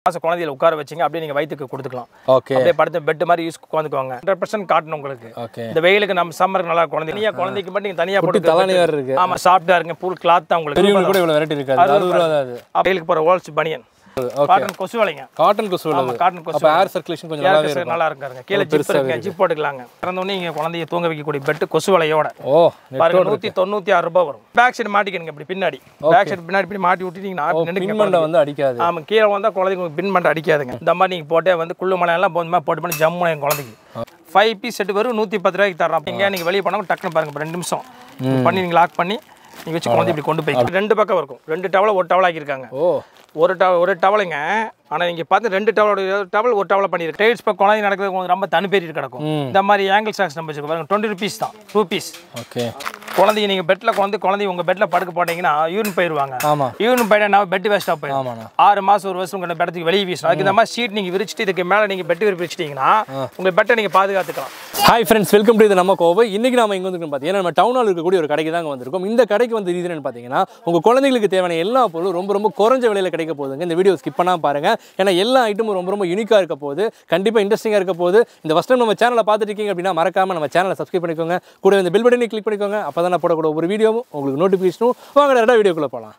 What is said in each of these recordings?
மாசம் குழந்தையில உட்கார வச்சீங்க அப்படியே நீங்க வயிற்றுக்கு கொடுத்துக்கலாம் ஓகே அப்படியே படுத்து பெட் மாதிரி யூஸ் உட்காந்துக்குவாங்க ஹண்ட்ரட் பர்சன்ட் காட்டணும் உங்களுக்கு ஓகே இந்த வெயிலுக்கு நம்ம சம்மருக்கு நல்லா குழந்தை தனியா குழந்தைக்கு மட்டும் நீங்க தனியா போட்டு தலானி வேறு இருக்கு ஆமா சாஃப்டா இருங்க ஃபுல் கிளாத் தான் உங்களுக்கு பெரியவங்களுக்கு கூட இவ்வளோ வெரைட்டி இருக்காது அறுபது ரூபா தான் அது அப்ப வெயிலுக்கு போற ஹோல்ஸ் பனியன் ஓகே காட்டன் கொசு வலைங்க காட்டன் கொசு உள்ளது காட்டன் கொசு அப்போ ஏர் சர்க்குலேஷன் கொஞ்சம் நல்லாவே ஏர் இருக்கும் நல்லா இருக்காருங்க கீழே ஜிப் இருக்குங்க ஜிப் போட்டுக்கலாங்க பிறந்தோடனே இங்க குழந்தைய தூங்க வைக்கக்கூடிய பெட் கொசு வலையோட ஓ பாருங்க நூத்தி தொண்ணூத்தி ஆறு ரூபாய் வரும் பேக் சைடு மாட்டிக்கணுங்க இப்படி பின்னாடி பேக் சைடு பின்னாடி இப்படி மாட்டி விட்டுட்டீங்கன்னா நின்னுங்க பின்மண்டை வந்து அடிக்காது ஆமா கீழே வந்தா குழந்தைக்கு பின் பண்ண அடிக்காதுங்க இந்த மாதிரி நீங்க போட்டே வந்து குள்ளு மலையெல்லாம் போது மாதிரி போட்டு பண்ணி ஜம்முன என் குழந்தைக்கு ஃபைவ் பீஸ் செட் வரும் நூத்தி பத்து ரூபாய்க்கு தரோம் நீங்க நீங்க வெளியே போனா டக்குன்னு பாருங்க இப்ப ரெண்டு நிமிஷம் பண்ணி நீங்க லாக் பண்ணி நீங்க வச்சு குழந்தை இப்படி கொண்டு போய் ரெண்டு பக்கம் இருக்கும் ரெண்டு டவலை ஒரு டவல் ஆக்கியிருக்காங்க ஓ ஒரு டவ ஒரு டவலுங்க ஆனால் நீங்கள் பார்த்து ரெண்டு டவலோட டவல் ஒரு டவலை பண்ணியிருக்கு டைல்ஸ் இப்போ குழந்தை நடக்கிறது உங்களுக்கு ரொம்ப தனுப்பேறிட்டு கிடக்கும் இந்த மாதிரி ஆங்கிள் சாக்ஸ் நம்ம வச்சுக்கோ பாருங்க டுவெண்ட்டி ருபீஸ் தான் டூ பீஸ் ஓகே குழந்தைய நீங்கள் பெட்டில் குழந்தை குழந்தை உங்கள் பெட்டில் படுக்க போட்டீங்கன்னா யூரின் போயிடுவாங்க ஆமா யூரின் போயிட்டா பெட் வேஸ்ட்டாக போயிடும் ஆமாண்ணா ஆறு மாதம் ஒரு வருஷம் உங்கள் பெடத்துக்கு வெளியே வீசணும் அதுக்கு இந்த மாதிரி ஷீட் நீங்கள் விரிச்சிட்டு இதுக்கு மேலே நீங்கள் பெட்டு விரிச்சிட்டிங்கன்னா உங்கள் பெட்டை நீங்கள் பாதுகாத்துக்கலாம் ஹாய் ஃப்ரெண்ட்ஸ் வெல்கம் டு இது நம்ம கோவை இன்னைக்கு நாம இங்கே வந்து பார்த்தீங்கன்னா நம்ம டவுன் ஹால் இருக்கக்கூடிய ஒரு கடைக்கு தாங்க வந்திருக்கோம் இந்த கடைக்கு வந்து ரீசன் பார்த்தீங்கன்னா உங்கள் குழந்தைங்களுக்கு தேவையான எல்லா பொருளும் ரொம்ப ரொம்ப குறைஞ்ச விலையில் கிடைக்க போகுதுங்க இந்த வீடியோ ஸ்கிப் பண்ணாம பாருங்க ஏன்னா எல்லா ஐட்டமும் ரொம்ப ரொம்ப யூனிக்காக இருக்க போகுது கண்டிப்பாக இன்ட்ரெஸ்டிங்காக இருக்க போகுது இந்த ஃபஸ்ட் டைம் நம்ம சேனலை பார்த்துட்டு இருக்கீங்க அப்படின்னா மறக்காம நம்ம சேனலை சப்ஸ்கிரைப் பண்ணிக்கோங்க கூட இந்த பில் பட்டனை கிளிக் பண்ணிக்கோங்க அப்போ தான் நான் போடக்கூடிய ஒரு வீடியோவும் உங்களுக்கு நோட்டிஃபிகேஷனும் வாங்க டேரக்டாக வீடியோக்குள்ளே போகலாம்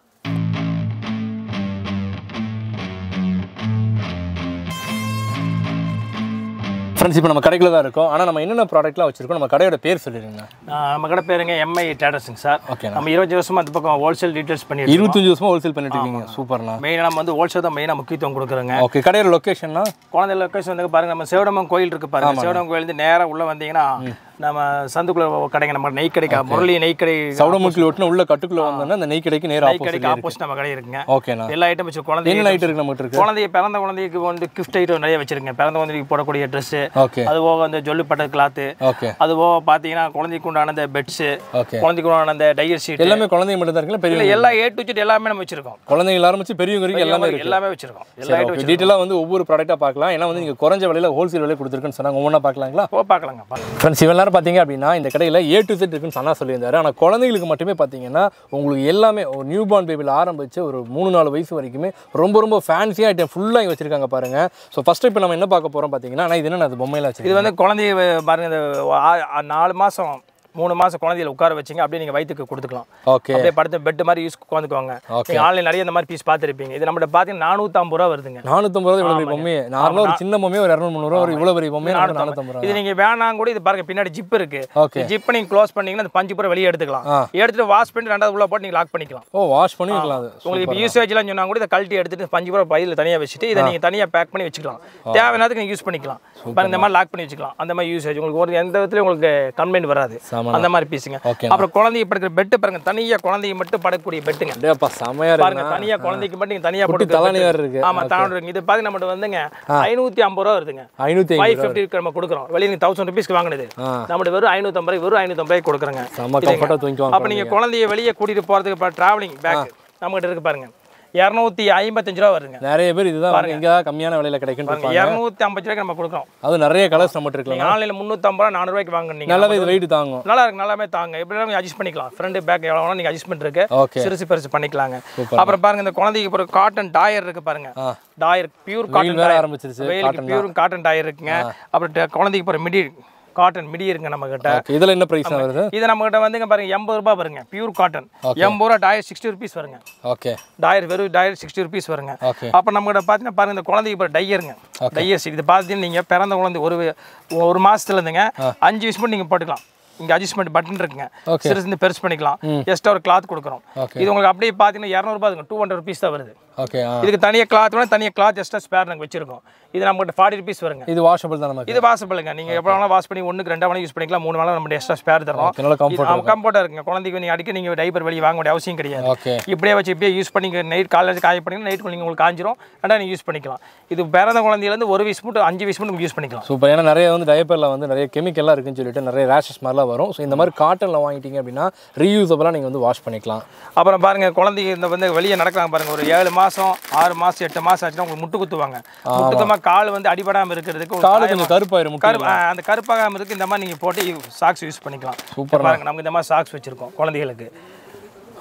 ஃப்ரெண்ட்ஸ் இப்போ நம்ம கடைக்குள்ள தான் இருக்கோம் ஆனால் நம்ம என்னென்ன ப்ராடக்ட்லாம் வச்சிருக்கோம் நம்ம கடையோட பேர் சொல்லிடுங்க ஆஹ் நம்ம கடை பேருங்க எம்ஐ டேட்டர்ஸுங்க சார் ஓகேண்ணா நம்ம இருபத்தஞ்சு வருஷமா அந்த பக்கம் ஹோல்சேல் டீட்டெயில்ஸ் பண்ணிட்டு இருபத்தஞ்சு வருஷமா ஹோல்சேல் பண்ணிட்டு இருக்கீங்க சூப்பர்ண்ணா மெயினாக நம்ம வந்து ஹோல்சேல் தான் மெயினாக முக்கியத்துவம் கொடுக்குறோங்க ஓகே கடையோட லொக்கேஷன்னா குழந்தை லொக்கேஷன் வந்து பாருங்க நம்ம சேவடமன் கோயில் இருக்கு பாருங்க சேவடமன் கோயில் இருந்து நேரா உள்ள வந்தீங்கன்னா நம்ம சந்துக்குள்ள கடைங்க நம்ம நெய் கடைக்கா முரளி நெய் கடை சவுடமுக்கில் ஒட்டின உள்ள கட்டுக்குள்ள வந்தோம்னா அந்த நெய் கடைக்கு நேரா நெய் கடைக்கு ஆப்போசிட் நம்ம கடை இருக்குங்க ஓகேண்ணா எல்லா ஐட்டம் வச்சு குழந்தை என்ன நைட் இருக்கு நம்மகிட்ட இருக்கு குழந்தைய பிறந்த குழந்தைக்கு வந்து கிஃப்ட் ஐட்டம் நிறைய வச்சிருக்கேன் பிறந்த குழந்தைக்கு போடக்கூடிய ட்ரெஸ் ஓகே அது போக வந்து ஜொல்லுப்பட்ட கிளாத்து ஓகே அது போக பார்த்தீங்கன்னா குழந்தைக்கு உண்டான அந்த பெட்ஸ் ஓகே குழந்தைக்கு உண்டான அந்த டையர் ஷீட் எல்லாமே குழந்தைங்க மட்டும் தான் இருக்குல்ல பெரிய எல்லா ஏ டு ஜெட் எல்லாமே நம்ம வச்சிருக்கோம் குழந்தைங்க ஆரம்பிச்சு பெரியவங்க வரைக்கும் எல்லாமே இருக்கு எல்லாமே வச்சிருக்கோம் எல்லா ஐட்டம் ஓகே டீட்டெயிலாக வந்து ஒவ்வொரு ப்ராடக்ட்டாக பார்க்கலாம் ஏன்னா வந்து நீங்கள் குறைஞ்ச விலையில ஹோல்சேல் விலையில கொடுத்துருக்குன்னு சொன்னாங்க ஒவ்வொன்றா பார்க்கலாங்களா போ பார்க்கலாங்க பாருங்க ஃப்ரெண்ட்ஸ் இவன் நேரம் பார்த்தீங்க அப்படின்னா இந்த கடையில் ஏ டு செட் இருக்குன்னு சொன்னா சொல்லியிருந்தாரு ஆனால் குழந்தைங்களுக்கு மட்டுமே பார்த்தீங்கன்னா உங்களுக்கு எல்லாமே ஒரு நியூ பார்ன் பேபியில் ஆரம்பிச்சு ஒரு மூணு நாலு வயசு வரைக்குமே ரொம்ப ரொம்ப ஃபேன்சியாக ஐட்டம் ஃபுல்லாக இங்கே வச்சிருக்காங்க பாருங்க ஸோ ஃபர்ஸ்ட் இப்போ நம்ம என்ன பார்க்க போகிறோம் பார்த்தீங்கன்னா ஆனால் இது என்ன அது பொம்மையில இது வச்சிருக்கேன் வந்து குழந்தைய வ- பாருங்க இந்த ஆ- ஆ- நாலு மாசம் மூணு மாசம் குழந்தையில உட்கார வச்சீங்க அப்படியே நீங்க வயிற்றுக்கு கொடுத்துக்கலாம் ஓகே அப்படியே படுத்து பெட் மாதிரி யூஸ் உட்காந்துக்குவாங்க Okay. நீங்க ஆன்லைன் நிறைய இந்த மாதிரி பீஸ் பார்த்துருப்பீங்க இது நம்மகிட்ட பார்த்தீங்கன்னா நானூற்றம்பது ரூபா வருதுங்க நானூற்றம்பது ரூபா இவ்வளோ பெரிய பொம்மை நார்மலாக ஒரு சின்ன பொம்மையே ஒரு இரநூறு முந்நூறுவா ஒரு இவ்வளோ பெரிய பொம்மையை நானூற்றம்பது ரூபா இது நீங்க வேணாம் கூட இது பாருங்க பின்னாடி ஜிப் இருக்கு ஓகே ஜிப் நீங்க க்ளோஸ் பண்ணீங்கன்னா அந்த பஞ்சு பூரா வெளியே எடுத்துக்கலாம் ஆ. எடுத்துட்டு வாஷ் பண்ணி ரெண்டாவது உள்ள போட்டு நீங்க லாக் பண்ணிக்கலாம் ஓ வாஷ் பண்ணி வைக்கலாம் அது உங்களுக்கு இப்போ யூசேஜ்லாம் சொன்னா கூட இதை கழட்டி எடுத்துட்டு பஞ்சு பூரா பையில தனியா வச்சுட்டு இதை நீங்க தனியா பேக் பண்ணி வச்சுக்கலாம் தேவையானதுக்கு நீங்க யூஸ் பண்ணிக்கலாம் பாருங்க இந்த மாதிரி லாக் பண்ணி வச்சுக்கலாம் அந்த மாதிரி யூசேஜ் உங்களுக்கு ஒரு எந்த விதத்துலயும் உங்களுக்கு கம்ப்ளைண்ட் வராது சாமான் அந்த மாதிரி பீஸுங்க ஓகே அப்புறம் குழந்தைய படுக்கிற பெட்டு பாருங்க தனியா குழந்தைய மட்டும் படக்கூடிய பெட்டுங்க அப்படியேப்பா செமையாக பாருங்க இருக்கு தனியா குழந்தைக்கு மட்டும் நீங்க தனியா குட்டி போட்டு தலானி வேறு இருக்கு ஆமா தாண்டு இருக்கு இது பாருங்க நம்மகிட்ட வந்துங்க ஐநூத்தி ஐம்பது ரூபா வருதுங்க ஐநூற்றி ஃபைவ் ஃபிஃப்டி நம்ம கொடுக்குறோம் வெளியே நீங்க தௌசண்ட் ருபீஸ்க்கு வாங்கினது ஆ. நம்மகிட்ட வெறும் ஐநூத்தம்பது ரூபாய் வெறும் ஐநூத்தம்பது ரூபாய்க்கு கொடுக்குறேங்க செம்ம கம்ஃபர்ட்டாக தூங்கிக்குவாங்க அப்ப நீங்க குழந்தைய வெளியே கூட்டிட்டு போறதுக்கு இப்போ டிராவலிங் பேக் நம்மகிட்ட இருக்கு பாருங்க இரநூத்தி ஐம்பத்தஞ்சு ரூபா வருதுங்க நிறைய பேர் இதுதான் வாங்க இங்கே தான் கம்மியான விலையில கிடைக்குன்னு இருப்பாங்க இரநூத்தி ஐம்பது ரூபாய்க்கு நம்ம கொடுக்குறோம் அது நிறைய கலர்ஸ் நம்மகிட்ட இருக்கலாம் நீங்க ஆன்லைன்ல முந்நூற்றம்பது ரூபா நானூறு ரூபாய்க்கு வாங்குனீங்க நல்லாவே இது வெயிட் தாங்கும் நல்லா இருக்கு நல்லாவே தாங்க எப்படி நீங்க அட்ஜஸ்ட் பண்ணிக்கலாம் ஃப்ரண்ட் பேக் எவ்வளோ வேணாலும் நீங்க அட்ஜஸ்ட்மெண்ட் இருக்கு ஓகே சிறுசு பெருசு பண்ணிக்கலாங்க Super. அப்புறம் பாருங்க இந்த குழந்தைக்கு அப்புறம் காட்டன் டாயர் இருக்கு பாருங்க ஆ. டாயர் பியூர் வெயில் காட்டன் வேற டாயர் ஆரம்பிச்சிருச்சு வெயிலுக்கு பியூர் காட்டன் டாயர் இருக்குங்க அப்புறம் ட- குழந்தைக்கு அப்புறம் மிடி காட்டன் மிடி இருக்குங்க நம்ம கிட்ட ஓகே இதில் என்ன ப்ரைஸ் வருது இது நம்ம கிட்ட வந்துங்க பாருங்க எண்பது ரூபாய் வருங்க பியூர் காட்டன் எண்பது ரூபா டாயர் சிக்ஸ்டி ருபீஸ் வருங்க ஓகே டாயர் வெறும் டாயர் சிக்ஸ்டி ருபீஸ் வருங்க ஓகே அப்போ நம்ம கிட்ட பார்த்தீங்கன்னா பாருங்க இந்த குழந்தைக்கு இப்போ டையருங்க டையர் சீட் இது பார்த்தீங்கன்னா நீங்கள் பிறந்த குழந்தை ஒரு ஒரு மாசத்துல இருந்துங்க அஞ்சு வயசு மட்டும் நீங்கள் போட்டுக்கலாம் இங்கே அட்ஜஸ்ட்மெண்ட் பட்டன் இருக்குங்க Okay. சிறுசு இருந்து பெருசு பண்ணிக்கலாம் எக்ஸ்ட்ரா ஒரு கிளாத் கொடுக்குறோம் Okay. இது உங்களுக்கு அப்படியே பார்த்தீங்கன்னா இரநூறுபா இருக்குங்க டூ ஹண்ட்ரட் ருபீஸ் தான் வருது ஓகே ஆ இதுக்கு தனியாக கிளாத் வேணும் தனியாக கிளாத் எக்ஸ்ட்ரா ஸ்பேர் நாங்கள் வச்சிருக்கோம் இது நம்மகிட்ட ஃபார்ட்டி ருபீஸ் வருங்க இது வாஷபிள் தான் நமக்கு இது வாசப்படுங்க நீங்கள் எப்போ வேணாலும் வாஷ் பண்ணி ஒன்றுக்கு ரெண்டா வேணாலும் யூஸ் பண்ணிக்கலாம் மூணு வேணாலும் நம்ம எக்ஸ்ட்ரா ஸ்பேர் தரோம் ஓகே நல்லா கம்ஃபர்ட் கம்ஃபர்ட்டாக இருக்குங்க குழந்தைக்கு நீங்கள் அடிக்க நீங்கள் டைப்பர் வெளியே வாங்க வேண்டிய அவசியம் கிடையாது ஓகே இப்படியே வச்சு இப்படியே யூஸ் பண்ணி நைட் காலேஜ் காய பண்ணி நைட் நீங்கள் உங்களுக்கு காஞ்சிரும் ரெண்டா நீங்கள் யூஸ் பண்ணிக்கலாம் இது பிறந்த குழந்தையிலேருந்து ஒரு வயசு மட்டும் அஞ்சு வயசு மட்டும் யூஸ் பண்ணிக்கலாம் சூப்பர் ஏன்னா நிறைய வந்து டயப்பரில் வந்து நிறைய கெமிக்கல்லாம் இருக்குன்னு சொல்லிட்டு நிறைய ரேஷஸ் மாதிரிலாம் வரும் ஸோ இந்த மாதிரி காட்டனில் வாங்கிட்டீங்க அப்படின்னா ரீயூசபிளாக நீங்கள் வந்து வாஷ் பண்ணிக்கலாம் அப்புறம் பாருங்க குழந்தைங்க இந்த வந்து வெளியே நடக்கிறாங்க பாருங்க ஒரு ஏழு மாசம் ஆறு மாசம் எட்டு மாசம் ஆச்சுன்னா உங்களுக்கு முட்டு குத்துவாங்க முட்டுக்கமா கால் வந்து அடிபடாம இருக்கிறதுக்கு ஒரு காலு கொஞ்சம் கருப்பாயிரும் முட்டை கரு ஆ, அந்த கருப்பாகாம இருக்கு இந்த மாதிரி நீங்க போட்டு சாக்ஸ் யூஸ் பண்ணிக்கலாம் சூப்பர் பாருங்க நமக்கு இந்த மாதிரி சாக்ஸ் வச்சிருக்கோம் குழந்தைகளுக்கு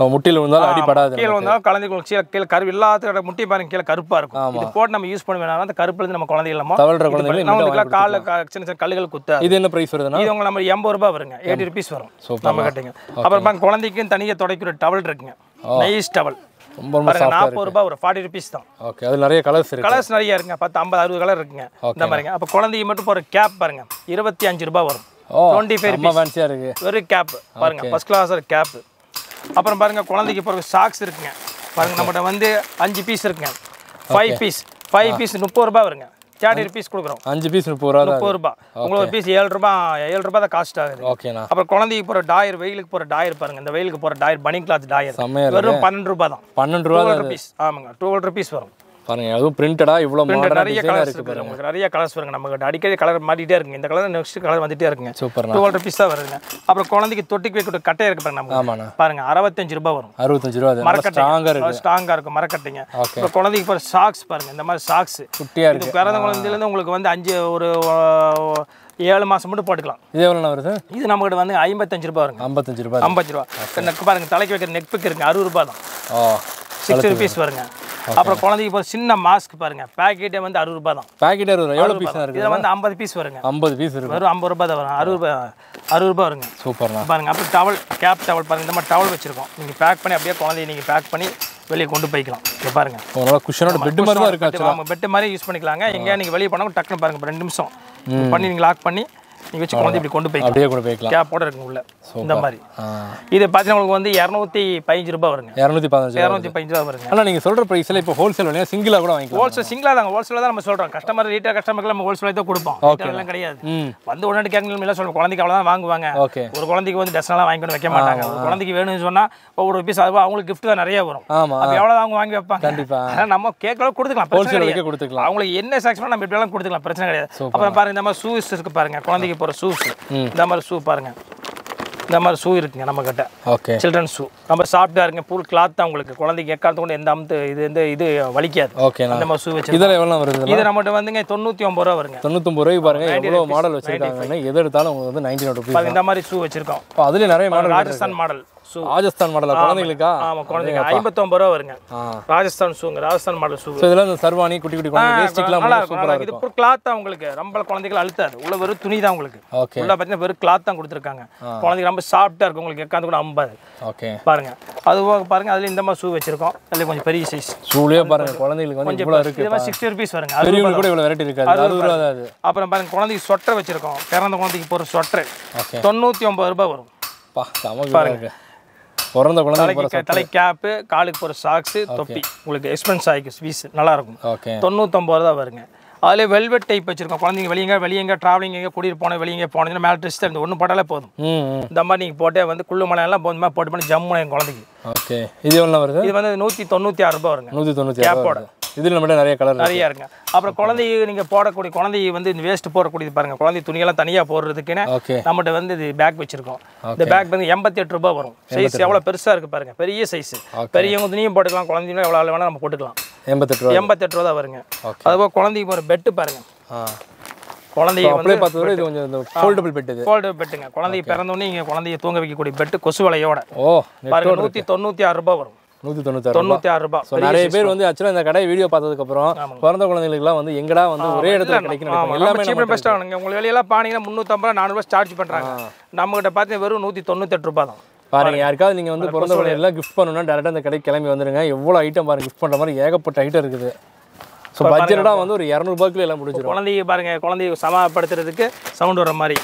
முட்டியில் விழுந்தாலும் அடிபடாது கீழே வந்தாலும் குழந்தைக்கு கீழே கீழே கருப்பு எல்லாத்தோட முட்டி பாருங்க கீழே கருப்பா இருக்கும் இது போட்டு நம்ம யூஸ் பண்ண வேணாம் அந்த கருப்புல இருந்து நம்ம குழந்தைகள் நம்ம தவழ்ற இது குழந்தைகளை பண்ணி- நம்ம இதுல கால்ல கா- சின்ன சின்ன கல்லுகள் குத்தாது இது என்ன ப்ரைஸ் வருதுன்னா இது உங்க நம்ம எண்பது ரூபாய் வருங்க எயிட்டி ருபீஸ் வரும் நம்ம கட்டிங்க அப்புறம் பாருங்க குழந்தைக்கும் தனியாக துடைக்கிற டவல் இருக்குங்க நைஸ் டவல் ரொம்ப ரொம்ப பாருங்க நாற்பது ரூபாய் ஒரு ஃபார்ட்டி ருபீஸ் தான் ஓகே அது நிறைய கலர்ஸ் இருக்கு கலர்ஸ் நிறைய இருக்குங்க பத்து ஐம்பது அறுபது கலர் இருக்குங்க இந்த மாதிரிங்க அப்போ குழந்தைக்கு மட்டும் போகிற கேப் பாருங்க இருபத்தி அஞ்சு ரூபாய் வரும் ஓ டுவெண்ட்டி ஃபைவ் ரொம்ப ஃபேன்சியாக இருக்கு வெறும் கேப் பாருங்க ஃபர்ஸ்ட் கிளாஸ் கேப் அப்புறம் பாருங்க குழந்தைக்கு பிறகு சாக்ஸ் இருக்குங்க பாருங்க நம்மகிட்ட வந்து அஞ்சு பீஸ் இருக்குங்க ஃபைவ் பீஸ் ஃபைவ் பீஸ் முப்பது ரூபாய் வருங்க தேர்ட்டி ருபீஸ் கொடுக்குறோம் அஞ்சு பீஸ் முப்பது ரூபா தான் முப்பது ரூபாய் உங்களுக்கு ஒரு பீஸ் ஏழு ரூபாய் ஏழு ரூபாய் தான் காஸ்ட் ஆகுது ஓகேண்ணா அப்புறம் குழந்தைக்கு போகிற டாயர் வெயிலுக்கு போகிற டாயர் பாருங்க இந்த வெயிலுக்கு போகிற டாயர் பனி கிளாத் டாயர் செம்மையா இருக்கு வெறும் பன்னெண்டு ரூபாய் தான் பன்னெண்டு ரூபா டுவெல் ருபீஸ் ஆமாங்க டுவெல் ருபீஸ் வரும் பாருங்க அதுவும் பிரிண்டடா இவ்வளோ Print மாடர்னாக நிறைய டிசைனாக கலர்ஸ் இருக்கு இருக்கு உங்களுக்கு நிறைய கலர்ஸ் வருங்க நமக்கு அடிக்கடி கலர் மாட்டிகிட்டே இருக்குங்க இந்த கலர் நெக்ஸ்ட் கலர் வந்துட்டே இருக்குங்க சூப்பர்ண்ணா டுவெல் ருபீஸ் தான் வருதுங்க அப்புறம் குழந்தைக்கு தொட்டிக்கு வைக்கிற கட்டை இருக்கு பாருங்க நமக்கு ஆமாண்ணா பாருங்க அறுபத்தஞ்சு ரூபாய் வரும் அறுபத்தஞ்சு ரூபா அது நல்லா ஸ்ட்ராங்காக இருக்கு ஸ்ட்ராங்கா இருக்கும் மரக்கட்டைங்க ஓகே அப்புறம் குழந்தைக்கு போகிற சாக்ஸ் பாருங்க இந்த மாதிரி சாக்ஸ் குட்டியாக இருக்கு இது பிறந்த குழந்தையிலேருந்து உங்களுக்கு வந்து அஞ்சு ஒரு அஹ், ஏழு மாசம் மட்டும் போட்டுக்கலாம் இது எவ்வளோண்ணா வருது இது நம்மகிட்ட வந்து ஐம்பத்தஞ்சு ரூபாய் வருங்க ஐம்பத்தஞ்சு ரூபா ஐம்பது ரூபா நெக் பாருங்க தலைக்கு வைக்கிற நெக் பிக் இருக்குங்க அறுபது ரூபாய் தான் ஓ சிக்ஸ்டி ருபீஸ் வருங்க அப்புறம் குழந்தைக்கு போகிற சின்ன மாஸ்க் பாருங்க பேக்கெட்டே வந்து அறுபது ரூபாய் தான் பாக்கெட் அறுபது ரூபா எவ்வளோ பீஸ் இருக்கு இதில் வந்து ஐம்பது பீஸ் வருங்க ஐம்பது பீஸ் இருக்கு வெறும் ஐம்பது ரூபாய் தான் வரும் அறுபது ரூபாய் அறுபது ரூபாய் வருங்க சூப்பர்ண்ணா பாருங்க அப்புறம் டவல் கேப் டவல் பாருங்க இந்த மாதிரி டவல் வச்சிருக்கோம் நீங்கள் பேக் பண்ணி அப்படியே குழந்தைய நீங்கள் பேக் பண்ணி வெளியே கொண்டு போய்க்கலாம் இங்க பாருங்க ஓ, நல்லா குஷனோட பெட் மாதிரி தான் இருக்கு ஆக்சுவலாக ஆமாம் பெட்டு மாதிரி யூஸ் பண்ணிக்கலாங்க எங்கேயா நீங்கள் வெளியே போனால் டக்குன்னு பாருங்க இப்ப ரெண்டு நிமிஷம் பண்ணி நீங்கள் லாக் பண்ணி நீங்கள் வச்சு குழந்தை இப்படி கொண்டு போய்க்கலாம் அப்படியே கூட போய்க்கலாம் கேப்போட இருக்குங்க உள்ள இந்த மாதிரி ஆ இது பார்த்தீங்கன்னா உங்களுக்கு வந்து இரநூத்தி பதினஞ்சு ரூபாய் வருங்க இரநூத்தி பதினஞ்சு ரூபா இரநூத்தி பதினஞ்சு ரூபா வருங்க ஆனால் நீங்கள் சொல்கிற ப்ரைஸில் இப்போ ஹோல்சேல் விலையா சிங்கிளாக கூட வாங்கிக்கலாம் ஹோல்சேல் சிங்கிளாக தாங்க ஹோல்சேலாக தான் நம்ம சொல்கிறோம் கஸ்டமர் ரீட்டைல் கஸ்டமருக்கு நம்ம ஹோல்சேலாக தான் கொடுப்போம் Retail எல்லாம் கிடையாது ம் வந்து உடனே கேட்கணும் இல்லை சொல்லுவோம் குழந்தைக்கு அவ்வளோதான் வாங்குவாங்க ஓகே ஒரு குழந்தைக்கு வந்து ட்ரெஸ்லாம் வாங்கி கொண்டு வைக்க மாட்டாங்க ஒரு குழந்தைக்கு வேணும்னு சொன்னா ஒவ்வொரு பீஸ் அது அவங்களுக்கு gift தான் நிறைய வரும் ஆமாம் அப்போ எவ்வளோ அவங்க வாங்கி வைப்பாங்க கண்டிப்பா. அதனால நம்ம கேட்கலாம் கொடுத்துக்கலாம் பிரச்சனை ஹோல்சேல் கிடையாது விலைக்கே கொடுத்துக்கலாம் அவங்களுக்கு என்ன செக்ஷன் நம்ம இப்படியெல்லாம் கொடுத்துக்கலாம் பிரச்சனை கிடையாது அப்புறம் பாருங்க இந்த மாதிரி ஷூஸ் இருக்கு பாருங்க குழந்தைக்கு போகிற ஷூஸ் இந்த மாதிரி ஷூ பாருங்க இந்த மாதிரி ஷூ இருக்குங்க நம்ம கிட்ட ஓகே சில்ட்ரன் ஷூ நம்ம சாஃப்டாக இருங்க ஃபுல் கிளாத் தான் உங்களுக்கு குழந்தைக்கு எக்காலத்து கொண்டு எந்த அமுத்து இது வந்து இது வலிக்காது ஓகேண்ணா அந்த மாதிரி ஷூ வச்சு இதில் எவ்வளோ வருது இது நம்மகிட்ட வந்துங்க தொண்ணூற்றி ஒம்பது ரூபா வருங்க தொண்ணூத்தொம்பது ரூபாய்க்கு பாருங்க எவ்வளோ மாடல் வச்சிருக்காங்கன்னு எது எடுத்தாலும் உங்களுக்கு வந்து நைன்டி ருபீஸ் பாருங்க இந்த மாதிரி ஷூ வச்சிருக்கோம் இப்போ அதுலேயே நிறைய model Rajasthan model shoe Rajasthan மாடலா குழந்தைங்களுக்கா ஆமா குழந்தைங்க ஐம்பத்தொம்பது ரூபா வருங்க ஆ ராஜஸ்தான் ஷூங்க ராஜஸ்தான் மாடல் ஷூ ஸோ இதெல்லாம் இந்த சர்வானி குட்டி குட்டி குழந்தை வேஸ்டிக்லாம் நல்லா சூப்பராக இருக்கும் நல்லா இருக்கும் இது ஒரு கிளாத் தான் உங்களுக்கு ரொம்ப குழந்தைகள் அழுத்தாது உள்ள வெறும் துணி தான் உங்களுக்கு ஓகே உள்ள பார்த்தீங்கன்னா வெறும் கிளாத் தான் கொடுத்துருக்காங்க குழந்தைங்க ரொம்ப சாஃப்டா இருக்கும் உங்களுக்கு எக்காந்து கூட ஐம்பது ஓகே பாருங்க அது போக பாருங்க அதுல இந்த மாதிரி ஷூ வச்சிருக்கோம் அதுல கொஞ்சம் பெரிய சைஸ் ஷூலேயே பாருங்க குழந்தைங்களுக்கு வந்து இவ்வளோ இருக்கு இது மாதிரி சிக்ஸ்டி ருபீஸ் வருங்க அது பெரியவங்களுக்கு கூட இவ்வளோ வெரைட்டி இருக்காது அறுபது ரூபா தான் அது அப்புறம் பாருங்க குழந்தைக்கு சொட்டர் வச்சிருக்கோம் பிறந்த குழந்தைக்கு போற சொட்டர் ஓகே தொண்ணூத்தி ஒன்பது ரூபாய் வரும் பா செம இருக்கு பிறந்த குழந்தை தலைக்கு தலை கேப்பு காலுக்கு போற சாக்ஸ் தொப்பி உங்களுக்கு எக்ஸ்பென்ஸ் ஆகிக்கும் பீஸ் நல்லா இருக்கும் ஓகே தொண்ணூத்தொம்பது தான் வருங்க அதில் வெல்வெட் டைப் வச்சிருக்கோம் குழந்தைங்க வெளியங்க வெளியங்க ட்ராவலிங் எங்கே கூட்டிட்டு போனோம் வெளியங்க போனீங்கன்னா மேலே ட்ரெஸ் இந்த ஒன்று போட்டாலே போதும் ம் ம் இந்த மாதிரி நீங்கள் போட்டே வந்து குள்ளு மலையெல்லாம் போது மாதிரி போட்டு பண்ணி ஜம்முன்னு என் குழந்தைக்கு ஓகே இது எவ்வளோ வருது இது வந்து நூற்றி தொண்ணூற்றி ஆறு ரூபாய் வருங்க நூற்றி தொண்ணூற்றி ஆறு கேப்போட இதில் நம்மகிட்ட நிறைய கலர் இருக்கு நிறையா இருக்குங்க அப்புறம் குழந்தைய நீங்கள் போடக்கூடிய குழந்தைய வந்து இந்த வேஸ்ட் போடக்கூடியது பாருங்க குழந்தை துணியெல்லாம் தனியாக போடுறதுக்குன்னு ஓகே நம்மகிட்ட வந்து இது பேக் வச்சிருக்கோம் இந்த பேக் வந்து எண்பத்தி எட்டு ரூபாய் வரும் சைஸ் எவ்வளோ பெருசாக இருக்கு பாருங்க பெரிய சைஸ் பெரியவங்க துணியும் போட்டுக்கலாம் குழந்தைங்களும் எவ்வளோ வேணால் நம்ம போட்டுக்கலாம் எண்பத்தெட்டு ரூபா எண்பத்தெட்டு ரூபா தான் வருங்க Okay. அதுபோல் குழந்தைக்கு ஒரு பெட்டு பாருங்க ஆ குழந்தைய வந்து அப்படியே பார்த்தது இது கொஞ்சம் இந்த ஃபோல்டபுள் பெட் இது ஃபோல்டு பெட்டுங்க குழந்தைய பிறந்தோடனே இங்கே குழந்தைய தூங்க வைக்கக்கூடிய பெட்டு கொசு வலையோட ஓ பாருங்க நூற்றி தொண்ணூற்றி ஆறு ரூபாய் வரும் நூற்றி தொண்ணூத்தாறு தொண்ணூற்றி ஆறு ரூபாய் ஸோ நிறைய பேர் வந்து ஆக்சுவலாக இந்த கடை வீடியோ பார்த்ததுக்கப்புறம் பிறந்த குழந்தைகளுக்குலாம் வந்து எங்கடா வந்து ஒரே இடத்துல கிடைக்கணும் ஆமாம் எல்லாமே எல்லாமே சீப் பெஸ்ட்டாக வேணுங்க உங்களுக்கு வெளியெல்லாம் பானீங்கன்னா முந்நூற்றம்பது நானூறுபா சார்ஜ் பண்ணுறாங்க நம்மகிட்ட பார்த்தீங்கன்னா வெறும் நூற்றி தொண்ணூத்தெட்டு ரூபாய் தான் பாருங்க யாருக்காவது நீங்கள் வந்து பிறந்த குழந்தைலாம் கிஃப்ட் பண்ணணும்னா டேரெக்டாக இந்த கடைக்கு கிளம்பி வந்துருங்க எவ்வளோ ஐட்டம் பாருங்க கிஃப்ட் பண்ணுற மாதிரி ஏகப்பட்ட ஐட்டம் இருக்குது ஸோ பட்ஜெட்டாக வந்து ஒரு இரநூறுபாய்க்குள்ள எல்லாம் முடிஞ்சிடும் குழந்தைய பாருங்க குழந்தைய சமாப்படுத்துறதுக்கு சவுண்ட் வர மாதிரி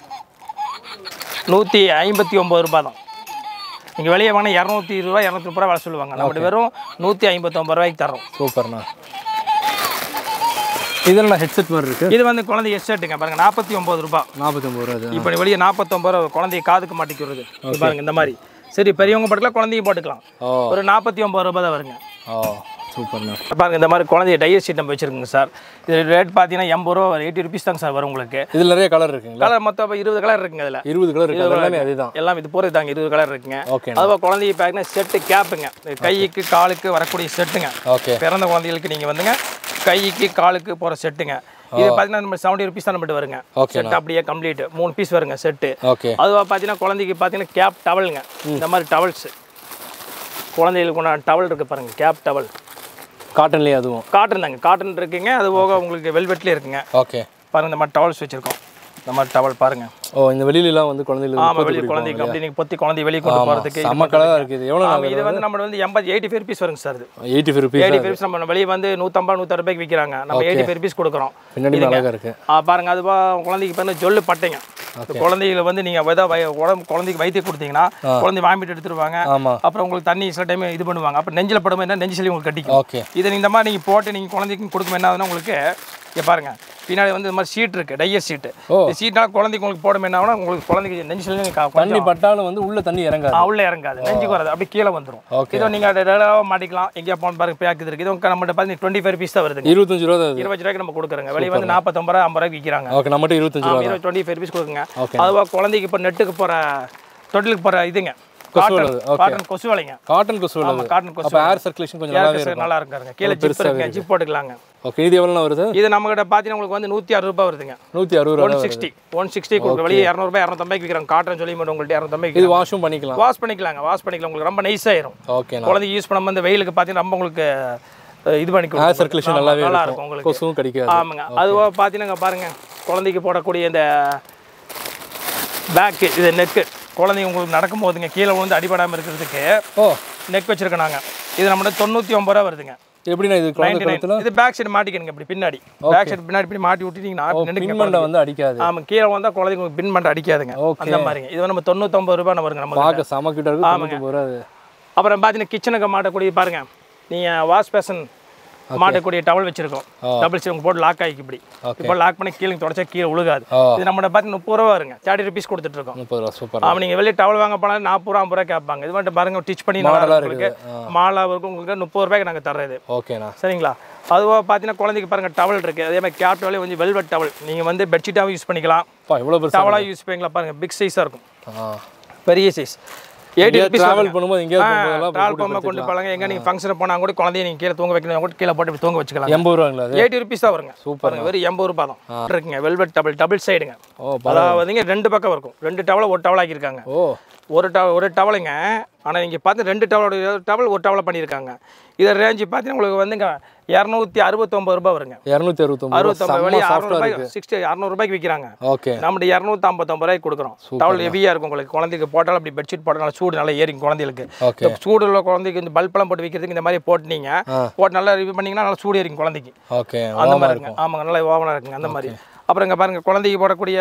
நூற்றி ஐம்பத்தி ஒம்பது ரூபாய் தான் நீங்கள் வெளியே வாங்கினா இரநூத்தி இருபது ரூபா இரநூத்தி முப்பது ரூபா வேலை சொல்லுவாங்க நம்மகிட்ட வெறும் நூற்றி ஐம்பத்தொம்பது ரூபாய்க்கு தரோம் சூப்பர்ண்ணா இதெல்லாம் ஹெட்செட் மாதிரி இருக்கு இது வந்து குழந்தை எஸ்டேட்டுங்க பாருங்க நாற்பத்தி ஒம்பது ரூபாய் நாற்பத்தி ஒம்பது ரூபா இது இப்போ நீ வெளியே நாற்பத்தொம்பது ரூபா குழந்தைய காதுக்கு மாட்டிக்கிறது இது பாருங்க இந்த மாதிரி சரி பெரியவங்க போட்டுக்கலாம் குழந்தையும் போட்டுக்கலாம் ஓ ஒரு நாற்பத்தி ஒம்பது ரூபாய் தான் வருங்க ஓ சூப்பர்ண்ணா பாருங்க இந்த மாதிரி குழந்தைய டையர் ஷீட் நம்ம வச்சிருக்கோங்க சார் இது ரேட் பார்த்தீங்கன்னா எண்பது ரூபா எயிட்டி ருபீஸ் தாங்க சார் வரும் உங்களுக்கு இதில் நிறைய கலர் இருக்குங்களா கலர் மொத்தம் இருபது கலர் இருக்குங்க அதில் இருபது கலர் இருக்கு அது எல்லாமே அதுதான் எல்லாம் இது போகிறது தாங்க இருபது கலர் இருக்குங்க ஓகே அதுபோல் குழந்தைய பேக்னா செட்டு கேப்புங்க இது கைக்கு காலுக்கு வரக்கூடிய செட்டுங்க ஓகே பிறந்த குழந்தைகளுக்கு நீங்கள் வந்துங்க கைக்கு காலுக்கு போகிற செட்டுங்க இது பார்த்தீங்கன்னா நம்ம செவன்ட்டி ருபீஸ் தான் நம்மகிட்ட வருங்க ஓகே செட் அப்படியே கம்ப்ளீட் மூணு பீஸ் வருங்க செட்டு ஓகே அதுவாக பார்த்தீங்கன்னா குழந்தைக்கு பார்த்தீங்கன்னா கேப் டவலுங்க இந்த மாதிரி டவல்ஸ் குழந்தைகளுக்கு உண்டான டவல் இருக்குது பாருங்கள் கேப் டவல் காட்டன்லேயே அதுவும் காட்டன் தாங்க காட்டன் இருக்குங்க அது போக உங்களுக்கு வெல்வெட்லேயே இருக்குங்க ஓகே பாருங்க இந்த மாதிரி டவல்ஸ் வச்சுருக்கோம் இந்த மாதிரி டவல் பாருங்க ஓ இந்த வெளியிலலாம் வந்து குழந்தைகளுக்கு ஆமாம் வெளியே குழந்தைக்கு அப்படி நீங்கள் பொத்தி குழந்தை வெளியே கொண்டு போகிறதுக்கு செம்ம கலராக இருக்குது இது எவ்வளோ ஆமாம் இது வந்து நம்ம வந்து எண்பது எயிட்டி ஃபைவ் ருபீஸ் வருங்க சார் இது eighty five rupees eighty rupees நம்ம வெளியே வந்து நூற்றம்பது நூற்றறுபது ரூபாய்க்கு விற்கிறாங்க நம்ம எயிட்டி ஃபைவ் ருபீஸ் கொடுக்குறோம் பின்னாடி அழகாக இருக்கு ஆ, பாருங்க அது பா- குழந்தைக்கு வந்து ஜொல்லு பட்டைங்க இந்த குழந்தைகளை வந்து நீங்கள் எதாவது வய உடம்பு குழந்தைக்கு வைத்தியம் கொடுத்தீங்கன்னா குழந்தை வாமிட்டு எடுத்துருவாங்க ஆமாம் அப்புறம் உங்களுக்கு தண்ணி சில டைம் இது பண்ணுவாங்க அப்புறம் நெஞ்சில் படும்போது என்ன நெஞ்சு சளி உங்களுக்கு கட்டிக்கும் ஓகே இதை இந்த மாதிரி நீங்கள் போட்டு நீங்கள் குழந்தைக்கு கொடுக்கும் என்ன ஆகுதுன்னா உங்களுக்கு இங்கே பாருங்க பின்னாடி வந்து இந்த மாதிரி சீட் இருக்குது டையர் சீட்டு ஓ. இந்த சீட்னால குழந்தைக்கு உங்களுக்கு போடும் என்ன ஆகுனா உங்களுக்கு குழந்தைக்கு நெஞ்சு சளி க- தண்ணி கொஞ்சம் பட்டாலும் வந்து உள்ள தண்ணி இறங்காது ஆ, உள்ள இறங்காது நெஞ்சுக்கு வராது அப்படியே கீழே வந்துடும் ஓகே இதோ நீங்கள் ரெகுலராக மாட்டிக்கலாம் எங்கேயா போன பாருங்க பேக்கு இருக்குது இது நம்மகிட்ட பார்த்து டுவெண்ட்டி ஃபைவ் ருபீஸ் தான் வருதுங்க இருபத்தஞ்சு ரூபா தான் அது இருபது ரூபாய்க்கு நம்ம கொடுக்குறோங்க வெளியே வந்து நாற்பத்தொம்பது ரூபா ஐம்பது ரூபாய்க்கு விற்கிறாங்க ஓகே நம்மகிட்ட இருபத்தஞ்சு ரூபா இருபது டுவெண்ட்டி ஃபைவ் ருபீஸ் கொடுக்குங்க ஓகே அதுவாக குழந்தைக்கு இப்போ நெட்டுக்கு போகிற தொட்டிலுக்கு போகிற இதுங்க கொசு காட்டன் வலது, okay. காட்டன் கொசு வலைங்க காட்டன் கொசு உள்ளது ஆமாம் காட்டன் கொசு அப்போ ஏர் சர்க்குலேஷன் கொஞ்சம் நல்லாவே ஏர் நல்லா இருக்காருங்க கீழே ஜிப் இருக்குங்க ஜிப் போட்டுக்கலாங்க ஓகே இது எவ்வளோ வருது இது நம்மகிட்ட பார்த்தீங்கன்னா உங்களுக்கு வந்து நூற்றி அறுபது ரூபாய் வருதுங்க நூற்றி அறுபது ரூபா ஒன் சிக்ஸ்டி ஒன் சிக்ஸ்டி கொடுக்குற வெளியே இரநூறுபா இரநூத்தம்பைக்கு விற்கிறாங்க காட்டன் சொல்லி மட்டும் உங்கள்கிட்ட இரநூத்தம்பைக்கு இது வாஷும் பண்ணிக்கலாம் வாஷ் பண்ணிக்கலாங்க வாஷ் பண்ணிக்கலாம் உங்களுக்கு ரொம்ப நைஸ் ஆயிரும் ஓகேண்ணா குழந்தைக்கு யூஸ் பண்ணும்போது இந்த வெயிலுக்கு பார்த்தீங்கன்னா ரொம்ப உங்களுக்கு அஹ், இது பண்ணி ஏர் கொடுக்கும். சர்க்குலேஷன் ஆமா, நல்லாவே நல்லா இருக்கும் இருக்கும் உங்களுக்கு கொசுவும் கிடைக்காது ஆமாங்க அதுவாக பார்த்தீங்கன்னா பாருங்க குழந்தைக்கு போடக்கூடிய இந்த பேக்கு இது நெக்கு குழந்தைங்க உங்களுக்கு நடக்கும் போதுங்க கீழே விழுந்து அடிபடாமல் இருக்கிறதுக்கு ஓ நெக் வச்சிருக்கோம் நாங்கள் இது நம்மகிட்ட தொண்ணூற்றி ஒம்பது ரூபா வருதுங்க எப்படிண்ணா இது குழந்தை 99. கழுத்தில் இது பேக் சைடு மாட்டிக்கணுங்க இப்படி பின்னாடி பேக் சைடு பின்னாடி இப்படி மாட்டி விட்டுட்டீங்கன்னா நின்னுக்குங்க பின்மண்டை வந்து அடிக்காது ஆமாம் கீழே வந்தால் குழந்தைங்க பின் பண்ண அடிக்காதுங்க Okay. அந்த மாதிரிங்க இது நம்ம தொண்ணூத்தொம்பது ரூபாய் வருங்க நம்ம பார்க்க செம கிட்ட இருக்கு தொண்ணூத்தி ஒன்பது ரூபா அது அப்புறம் பார்த்தீங்கன்னா கிச்சனுக்கு மாட்டக்கூடிய பாருங்க நீங்கள் வாஷ் பேசன் மாட்டக்கூடிய டவல் வச்சிருக்கோம் டபுள் சீட் போட்டு லாக் ஆகிக்கு இப்படி இப்போ லாக் பண்ணி கீழே தொடச்சா கீழே உழுகாது ஓ. இது நம்மகிட்ட பார்த்தீங்கன்னா முப்பது ரூபா வருங்க தேர்ட்டி ருபீஸ் கொடுத்துட்டு இருக்கோம் முப்பது ரூபா சூப்பர் ஆமாம் நீங்கள் வெளியே டவல் வாங்க போனால் நாற்பது ரூபா ஐம்பது ரூபா கேட்பாங்க இது மட்டும் பாருங்க டிச் பண்ணி மாடலா நல்லா உங்களுக்கு மாலா இருக்கும் உங்களுக்கு முப்பது ரூபாய்க்கு நாங்கள் தர்றது ஓகேண்ணா சரிங்களா அதுவாக பார்த்தீங்கன்னா குழந்தைக்கு பாருங்க டவல் இருக்குது அதே மாதிரி கேப் டவலே வந்து வெல்வெட் டவல் நீங்கள் வந்து பெட்ஷீட்டாகவும் யூஸ் பண்ணிக்கலாம் பா இவ்வளோ பெருசா டவலாக யூஸ் பண்ணிக்கலாம் பாருங்க பிக் சைஸாக இருக்கும் ஆ பெரிய சைஸ் எயிட்டி ருபீஸ் ட்ராவல் பண்ணும்போது எங்கேயாவது போகும்போதெல்லாம் ட்ராவல் பண்ண கொண்டு போகலாங்க எங்கே நீங்கள் ஃபங்க்ஷன் போனால் கூட குழந்தைய நீங்கள் கீழே தூங்க வைக்கணும் கூட கீழே போட்டு இப்படி தூங்க வச்சுக்கலாம் எண்பது ரூபாங்களா அது எயிட்டி ருபீஸ் தான் வருங்க பாருங்க வெறும் எண்பது ரூபாய் தான் இருக்குங்க வெல்வெட் டபுள் டபுள் சைடுங்க ஓ அதாவது ரெண்டு பக்கம் இருக்கும் ரெண்டு டவலை ஒரு டவல் ஆக்கியிருக்காங்க ஓ ஒரு டவ ஒரு டவலுங்க ஆனால் நீங்கள் பார்த்து ரெண்டு டவலோட டவல் ஒரு டவலை பண்ணியிருக்காங்க இதை ரேஞ்சு பார்த்தீங்கன்னா உங்களுக்கு வந்துங்க இரநூத்தி அறுபத்தொம்பது ரூபாய் வருங்க இரநூத்தி அறுபத்தொம்பது ரூபா அறுபத்தொம்பது செம்ம வெளியே சாஃப்டாக அறுநூறுபாய்க்கு இருக்கு சிக்ஸ்டி அறுநூறுபாய்க்கு விற்கிறாங்க ஓகே நம்மளுடைய இரநூத்தி ஐம்பத்தொம்பது ரூபாய்க்கு கொடுக்குறோம் டவல் ஹெவியாக இருக்கும் உங்களுக்கு குழந்தைக்கு போட்டாலும் அப்படி பெட்ஷீட் போட்டால் நல்லா சூடு நல்லா ஏறிங்க குழந்தைகளுக்கு ஓகே இந்த சூடு உள்ள குழந்தைக்கு இந்த பல்பெல்லாம் போட்டு வைக்கிறதுக்கு இந்த மாதிரி போட்டுனீங்க போட்டு நல்லா ரிவ்யூ பண்ணிங்கன்னா நல்லா சூடு ஏறிங்க குழந்தைக்கு ஓகே அந்த மாதிரி இருக்குங்க ஆமாங்க நல்லா ஓவனாக இருக்குங்க அந்த மாதிரி அப்புறம் இங்கே பாருங்க குழந்தைக்கு போடக்கூடிய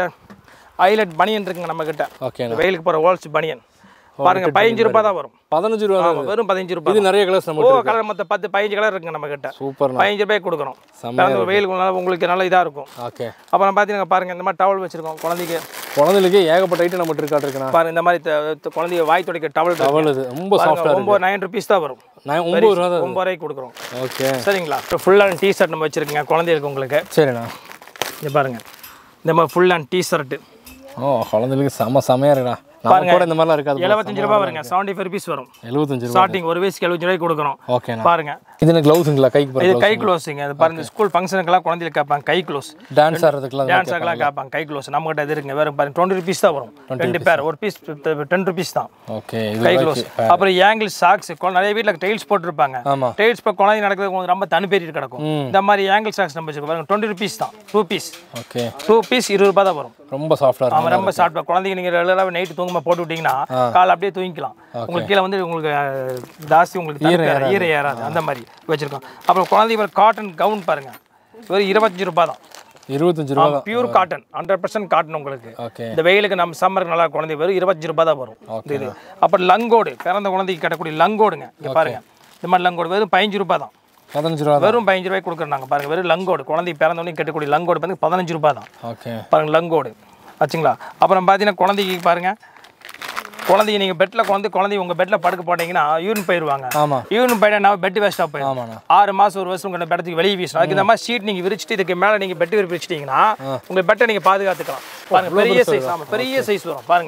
ஐலட் பனியன் இருக்குங்க நம்ம கிட்ட ஓகேண்ணா இந்த வெயிலுக்கு போகிற ஹோல்ஸ் பனியன் பாருங்க பதினஞ்சு ரூபாய் தான் வரும் பதினஞ்சு ரூபா தான் ஆமா வெறும் பதினஞ்சு ரூபாய் இது நிறைய கலர்ஸ் ஓ நம்ம கலர் மொத்தம் பத்து பதினஞ்சு கலர் இருக்குங்க நம்ம கிட்ட சூப்பர்ண்ணா பதினஞ்சு ரூபாய்க்கு கொடுக்குறோம் செம்மையா அந்த வெயிலுக்கு நல்லா உங்களுக்கு நல்லா இதாக இருக்கும் ஓகே அப்புறம் பார்த்தீங்கன்னா பாருங்க இந்த மாதிரி டவல் வச்சிருக்கோம் குழந்தைக்கு குழந்தைகளுக்கு ஏகப்பட்ட ஐட்டம் நம்ம இருக்காட்டு இருக்குண்ணா பாருங்க இந்த மாதிரி த- த- குழந்தைய வாய் துடைக்க டவல் டவல் இது ரொம்ப சாஃப்டாக இருக்கு ஒம்பது நைன் ருபீஸ் தான் வரும் நான் ஒம்பது ரூபா தான் ஒம்பது ரூபாய்க்கு கொடுக்குறோம் ஓகே சரிங்களா இப்போ ஃபுல் அண்ட் டிஷர்ட் நம்ம வச்சிருக்கோங்க குழந்தைகளுக்கு உங்களுக்கு சரிண்ணா இங்க பாருங்க இந்த மாதிரி ஃபுல் அண்ட் டிஷர்ட்டு ஓ குழந்தைகளுக்கு செம செமையாக இருக்குண்ணா நம்ம கூட இந்த மாதிரிலாம் இருக்காது எழுபத்தஞ்சு ரூபாய் வருங்க செவன்ட்டி ஃபைவ் ருபீஸ் வரும் எழுபத்தஞ்சு ரூபா ஸ்டார்டிங் ஒரு வயசுக்கு எழுபத்தஞ்சு ரூபாய்க்கு கொடுக்குறோம் ஓகேண்ணா பாருங்க இது என்ன க்ளவுஸுங்களா கைக்கு இது போகிற கை க்ளோஸுங்க அது பாருங்க ஸ்கூல் ஃபங்க்ஷனுக்கெல்லாம் குழந்தைகளுக்கு கேட்பாங்க கை க்ளோஸ் டான்ஸ் ஆடுறதுக்குலாம் டான்ஸ் ஆகலாம் கேட்பாங்க கை க்ளோஸ் நம்ம கிட்ட இது இருக்குங்க வேறு பாருங்க டுவெண்ட்டி ருபீஸ் தான் வரும் ரெண்டு பேர் ஒரு பீஸ் டென் ருபீஸ் தான் ஓகே கை இது க்ளோஸ் அப்புறம் ஏங்கிள் சாக்ஸ் நிறைய வீட்டில் டைல்ஸ் போட்டிருப்பாங்க ஆமாம் டைல்ஸ் இப்போ குழந்தை நடக்கிறது உங்களுக்கு ரொம்ப தனிப்பேறிட்டு கிடக்கும் இந்த மாதிரி ஏங்கிள் சாக்ஸ் நம்ம வச்சுருக்கோம் பாருங்க டுவெண்ட்டி ருபீஸ் தான் two piece okay two piece இருபது ரூபாய் தான் வரும் ரொம்ப சாஃப்டாக இருக்கும் அவன் ரொம்ப சாப்பிட்டா குழந்தைங்க நீங்கள் ரெகுலராக நைட்டு தூங்குமா போட்டு விட்டீங்கன்னா காலை அப்படியே தூங்கிக்கலாம் உங்களுக்கு கீழே வந்து உங்களுக்கு அஹ், ஜாஸ்தி உங்களுக்கு ஈர ஈர ஏறாது அந்த மாதிரி வச்சிருக்கோம் அப்புறம் குழந்தைங்க காட்டன் கவுன் பாருங்க வெறும் இருபத்தஞ்சு ரூபாய் தான் இருபத்தஞ்சு ரூபா தான் pure cotton hundred percent cotton உங்களுக்கு ஓகே இந்த வெயிலுக்கு நம்ம சம்மருக்கு நல்லா குழந்தை வெறும் இருபத்தஞ்சு ரூபாய் தான் வரும் இந்த இது அப்புறம் லங்கோடு பிறந்த குழந்தைக்கு கட்டக்கூடிய லங்கோடுங்க இங்க பாருங்க இந்த மாதிரி லங்கோடு வெறும் பதினஞ்சு ரூபாய் தான் பதினஞ்சு ரூபா தான் வெறும் பதினஞ்சு ரூபாய் கொடுக்குறோம் நாங்கள் பாருங்க வெறும் லங்கோடு குழந்தை பிறந்தவொடனே கட்டக்கூடிய லங்கோடு வந்து பதினஞ்சு ரூபாய் தான் ஓகே பாருங்க லங்கோடு ஆச்சுங்களா அப்புறம் பார்த்தீங்கன்னா குழந்தைக்கு பாருங்க குழந்தைங்க நீங்கள் பெட்டில் குழந்தை குழந்தை உங்கள் பெட்டில் படுக்க போட்டீங்கன்னா யூரின் போயிடுவாங்க ஆமாம் யூரின் போயிட்டா பெட் வேஸ்ட்டாக போயிடும் ஆமாண்ணா ஆறு மாதம் ஒரு வருஷம் உங்கள் பெடத்துக்கு வெளியே வீசணும் அதுக்கு இந்த மாதிரி ஷீட் நீங்கள் விரிச்சிட்டு இதுக்கு மேலே நீங்கள் பெட்டு விரிச்சிட்டிங்கன்னா உங்கள் பெட்டை நீங்கள் பாதுகாத்துக்கலாம் பாருங்க பெரிய சைஸ் ஆமாம் பெரிய சைஸ் வரும் பாருங்க